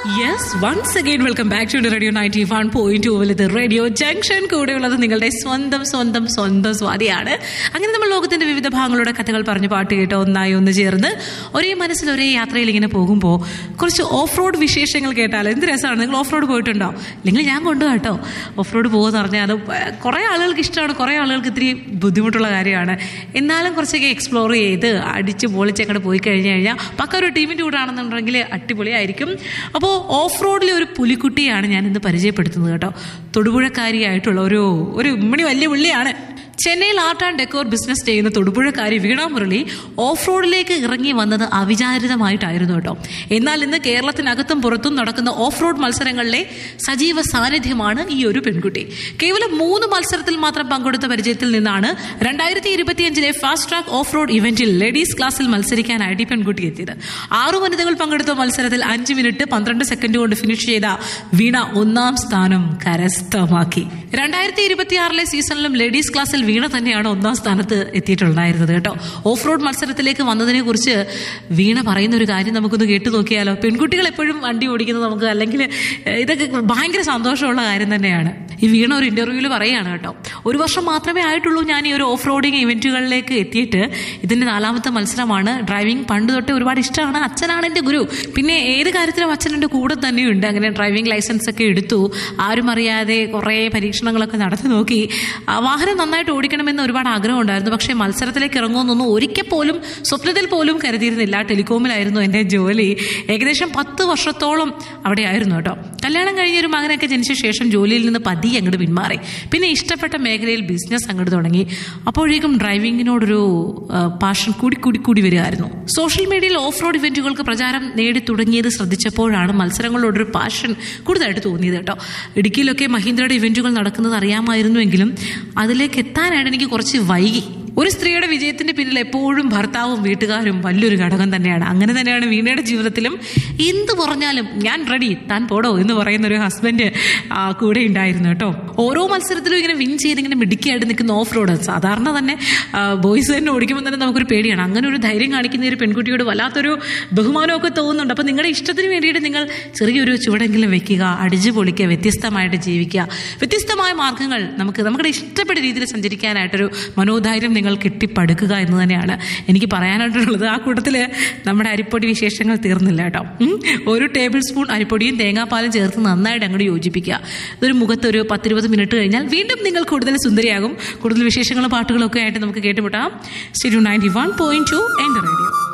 yes once again welcome back to radio ninety one point ഇത് radio junction കൂടെയുള്ളത് നിങ്ങളുടെ സ്വന്തം സ്വന്തം സ്വന്തം സ്വാതിയാണ് അങ്ങനെ നമ്മൾ ലോകത്തിന്റെ വിവിധ ഭാഗങ്ങളുടെ കഥകൾ പറഞ്ഞ് പാട്ട് കേട്ടോ ഒന്നായി ഒന്ന് ചേർന്ന് ഒരേ മനസ്സിൽ ഒരേ യാത്രയിൽ ഇങ്ങനെ പോകുമ്പോൾ കുറച്ച് ഓഫ് റോഡ് വിശേഷങ്ങൾ കേട്ടാൽ എന്ത് രസമാണ് നിങ്ങൾ ഓഫ് റോഡ് പോയിട്ടുണ്ടോ അല്ലെങ്കിൽ ഞാൻ കൊണ്ടുപോകാം കേട്ടോ ഓഫ് റോഡ് പോകുമെന്ന് പറഞ്ഞാൽ അത് കുറേ ആളുകൾക്ക് ഇഷ്ടമാണ് കുറേ ആളുകൾക്ക് ഇത്തിരി ബുദ്ധിമുട്ടുള്ള കാര്യമാണ് എന്നാലും കുറച്ചൊക്കെ എക്സ്പ്ലോർ ചെയ്ത് അടിച്ച് പൊളിച്ചങ്ങോട്ട് പോയി കഴിഞ്ഞ് കഴിഞ്ഞാൽ പക്ക ഒരു ടീമിൻ്റെ കൂടെ ആണെന്നുണ്ടെങ്കിൽ അടിപൊളിയായിരിക്കും അപ്പോൾ ഓഫ് റോഡിലെ ഒരു പുലിക്കുട്ടിയാണ് ഞാൻ ഇന്ന് പരിചയപ്പെടുത്തുന്നത് കേട്ടോ തൊടുപുഴക്കാരിയായിട്ടുള്ള ഒരു ഒരു ഉമ്മണി വലിയ പുള്ളിയാണ് ചെന്നൈയിൽ ആർട്ട് ആൻഡ് ഡെക്കോർ ബിസിനസ് ചെയ്യുന്ന തൊടുപുഴക്കാരി വീണ മുരളി ഓഫ് റോഡിലേക്ക് ഇറങ്ങി വന്നത് അവിചാരിതമായിട്ടായിരുന്നു കേട്ടോ എന്നാൽ ഇന്ന് കേരളത്തിനകത്തും പുറത്തും നടക്കുന്ന ഓഫ് റോഡ് മത്സരങ്ങളിലെ സജീവ സാന്നിധ്യമാണ് ഈ ഒരു പെൺകുട്ടി കേവലം മൂന്ന് മത്സരത്തിൽ മാത്രം പങ്കെടുത്ത പരിചയത്തിൽ നിന്നാണ് രണ്ടായിരത്തി ഇരുപത്തിയഞ്ചിലെ ഫാസ്റ്റ് ട്രാക്ക് ഓഫ് റോഡ് ഇവന്റിൽ ലേഡീസ് ക്ലാസ്സിൽ മത്സരിക്കാനായിട്ട് ഈ പെൺകുട്ടി എത്തിയത് ആറു വനിതകൾ പങ്കെടുത്ത മത്സരത്തിൽ അഞ്ച് മിനിറ്റ് പന്ത്രണ്ട് സെക്കൻഡ് കൊണ്ട് ഫിനിഷ് ചെയ്ത വീണ ഒന്നാം സ്ഥാനം കരസ്ഥമാക്കി രണ്ടായിരത്തി ഇരുപത്തിയാറിലെ സീസണിലും ലേഡീസ് ക്ലാസ്സിൽ വീണ തന്നെയാണ് ഒന്നാം സ്ഥാനത്ത് എത്തിയിട്ടുണ്ടായിരുന്നത് കേട്ടോ ഓഫ് റോഡ് മത്സരത്തിലേക്ക് വന്നതിനെ കുറിച്ച് വീണ പറയുന്ന ഒരു കാര്യം നമുക്കൊന്ന് കേട്ടു നോക്കിയാലോ പെൺകുട്ടികൾ എപ്പോഴും വണ്ടി ഓടിക്കുന്നത് നമുക്ക് അല്ലെങ്കിൽ ഇതൊക്കെ ഭയങ്കര സന്തോഷമുള്ള കാര്യം തന്നെയാണ് ഈ വീണ ഒരു ഇന്റർവ്യൂവിൽ പറയുകയാണ് കേട്ടോ ഒരു വർഷം മാത്രമേ ആയിട്ടുള്ളൂ ഞാൻ ഈ ഒരു ഓഫ് റോഡിങ് ഇവന്റുകളിലേക്ക് എത്തിയിട്ട് ഇതിന്റെ നാലാമത്തെ മത്സരമാണ് ഡ്രൈവിംഗ് പണ്ട് തൊട്ടേ ഒരുപാട് ഇഷ്ടമാണ് അച്ഛനാണ് എൻ്റെ ഗുരു പിന്നെ ഏത് കാര്യത്തിലും അച്ഛൻ എൻ്റെ കൂടെ തന്നെയുണ്ട് അങ്ങനെ ഡ്രൈവിംഗ് ലൈസൻസ് ഒക്കെ എടുത്തു ആരും അറിയാതെ കുറേ പരീക്ഷണങ്ങളൊക്കെ നടത്തി നോക്കി ആ വാഹനം നന്നായിട്ട് ഓടിക്കണമെന്ന് ഒരുപാട് ആഗ്രഹം ഉണ്ടായിരുന്നു പക്ഷേ മത്സരത്തിലേക്ക് ഇറങ്ങുമെന്നൊന്നും ഒരിക്കൽ പോലും സ്വപ്നത്തിൽ പോലും കരുതിയിരുന്നില്ല ടെലികോമിലായിരുന്നു എൻ്റെ ജോലി ഏകദേശം പത്ത് വർഷത്തോളം അവിടെ ആയിരുന്നു കേട്ടോ കല്യാണം കഴിഞ്ഞ ഒരു മകനൊക്കെ ജനിച്ച ശേഷം ജോലിയിൽ നിന്ന് പതിയെ അങ്ങോട്ട് പിന്മാറി പിന്നെ ഇഷ്ടപ്പെട്ട മേഖലയിൽ ബിസിനസ് അങ്ങോട്ട് തുടങ്ങി അപ്പോഴേക്കും ഡ്രൈവിങ്ങിനോടൊരു പാഷൻ കൂടി കൂടി കൂടി വരികയായിരുന്നു സോഷ്യൽ മീഡിയയിൽ ഓഫ് റോഡ് ഇവന്റുകൾക്ക് പ്രചാരം നേടി തുടങ്ങിയത് ശ്രദ്ധിച്ചപ്പോഴാണ് മത്സരങ്ങളോടൊരു പാഷൻ കൂടുതലായിട്ട് തോന്നിയത് കേട്ടോ ഇടുക്കിയിലൊക്കെ മഹീന്ദ്രയുടെ ഇവന്റുകൾ നടക്കുന്നത് അറിയാമായിരുന്നുവെങ്കിലും അതിലേക്ക് എത്താനായിട്ട് എനിക്ക് കുറച്ച് വൈകി ഒരു സ്ത്രീയുടെ വിജയത്തിന്റെ പിന്നിൽ എപ്പോഴും ഭർത്താവും വീട്ടുകാരും വലിയൊരു ഘടകം തന്നെയാണ് അങ്ങനെ തന്നെയാണ് വീണയുടെ ജീവിതത്തിലും എന്ത് പറഞ്ഞാലും ഞാൻ റെഡി താൻ പോടോ എന്ന് പറയുന്ന ഒരു ഹസ്ബൻഡ് കൂടെ ഉണ്ടായിരുന്നു കേട്ടോ ഓരോ മത്സരത്തിലും ഇങ്ങനെ വിൻ ചെയ്ത് ഇങ്ങനെ മിടുക്കിയായിട്ട് നിൽക്കുന്ന ഓഫ് റോഡ് സാധാരണ തന്നെ ബോയ്സ് തന്നെ ഓടിക്കുമ്പോൾ തന്നെ നമുക്കൊരു പേടിയാണ് അങ്ങനെ ഒരു ധൈര്യം കാണിക്കുന്ന ഒരു പെൺകുട്ടിയോട് വല്ലാത്തൊരു ബഹുമാനമൊക്കെ തോന്നുന്നുണ്ട് അപ്പോൾ നിങ്ങളുടെ ഇഷ്ടത്തിന് വേണ്ടിയിട്ട് നിങ്ങൾ ചെറിയൊരു ചുവടെങ്കിലും വെക്കുക അടിച്ചു പൊളിക്കുക വ്യത്യസ്തമായിട്ട് ജീവിക്കുക വ്യത്യസ്തമായ മാർഗങ്ങൾ നമുക്ക് നമ്മുടെ ഇഷ്ടപ്പെട്ട രീതിയിൽ സഞ്ചരിക്കാനായിട്ടൊരു മനോധൈര്യം നിങ്ങൾ കെട്ടിപ്പടുക്കുക എന്ന് തന്നെയാണ് എനിക്ക് പറയാനായിട്ടുള്ളത് ആ കൂട്ടത്തിൽ നമ്മുടെ അരിപ്പൊടി വിശേഷങ്ങൾ തീർന്നില്ല കേട്ടോ ഒരു ടേബിൾ സ്പൂൺ അരിപ്പൊടിയും തേങ്ങാപ്പാലും ചേർത്ത് നന്നായിട്ട് അങ്ങോട്ട് യോജിപ്പിക്കുക ഇതൊരു മുഖത്ത് ഒരു പത്തിരുപത് മിനിറ്റ് കഴിഞ്ഞാൽ വീണ്ടും നിങ്ങൾ കൂടുതൽ സുന്ദരിയാകും കൂടുതൽ വിശേഷങ്ങളും പാട്ടുകളും ഒക്കെ ആയിട്ട് നമുക്ക് കേട്ടുമുട്ടാം സ്റ്റേഡിയോ നയൻറ്റി വൺ പോയിന്റ് ടു എൻ്റെ റേഡിയോ